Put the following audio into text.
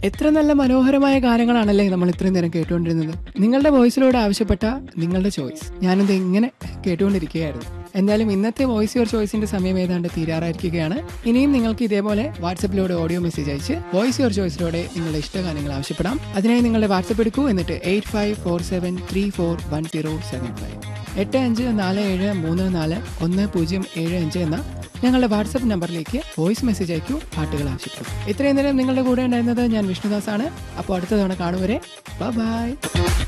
എത്ര നല്ല മനോഹരമായ ഗാനങ്ങളാണല്ലേ നമ്മൾ ഇത്രയും നേരം കേട്ടുകൊണ്ടിരുന്നത് നിങ്ങളുടെ വോയിസിലൂടെ ആവശ്യപ്പെട്ട നിങ്ങളുടെ ചോയ്സ് ഞാനിത് ഇങ്ങനെ കേട്ടുകൊണ്ടിരിക്കുകയായിരുന്നു എന്തായാലും ഇന്നത്തെ വോയിസ് യുവർ ചോയ്സിന്റെ സമയം ഏതാണ്ട് തീരാറായിരിക്കുകയാണ് ഇനിയും നിങ്ങൾക്ക് ഇതേപോലെ വാട്സപ്പിലൂടെ ഓഡിയോ മെസ്സേജ് അയച്ച് വോയിസ് യുവർ ചോയ്സിലൂടെ നിങ്ങളുടെ ഇഷ്ടഗാനങ്ങൾ ആവശ്യപ്പെടാം അതിനായി നിങ്ങളുടെ വാട്സപ്പ് എടുക്കൂ എന്നിട്ട് eight five four seven three four one zero seven five എട്ട് അഞ്ച് നാല് ഏഴ് മൂന്ന് നാല് ഒന്ന് പൂജ്യം ഏഴ് അഞ്ച് എന്ന ഞങ്ങളുടെ വാട്സപ്പ് നമ്പറിലേക്ക് വോയിസ് മെസ്സേജ് അയക്കൂ പാട്ടുകൾ ആവശ്യപ്പെടും ഇത്രയും നേരം നിങ്ങളുടെ കൂടെ ഉണ്ടായിരുന്നത് ഞാൻ വിഷ്ണുദാസ് ആണ് അപ്പോൾ അടുത്ത തവണ കാണുവരെ ബൈ